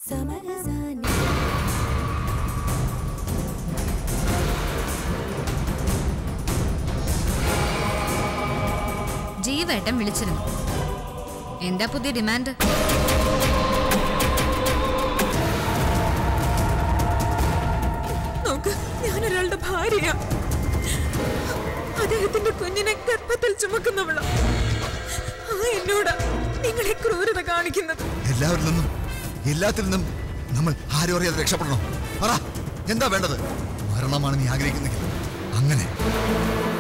ജീവേട്ടൻ വിളിച്ചിരുന്നു എന്താ പുതിയ ഡിമാൻഡ് നോക്ക് ഞാനൊരാളുടെ ഭാര്യയാ അദ്ദേഹത്തിന്റെ കുഞ്ഞിനെ ഗർഭത്തിൽ ചുമക്കുന്നവളാ ആ എന്നോടാ നിങ്ങളെ ക്രൂരത കാണിക്കുന്നത് എല്ലാവരിൽ നിന്നും എല്ലാത്തിൽ നിന്നും നമ്മൾ ആരും അറിയാതെ രക്ഷപ്പെടണം പറ എന്താ വേണ്ടത് മരണമാണ് നീ ആഗ്രഹിക്കുന്നെങ്കിൽ അങ്ങനെ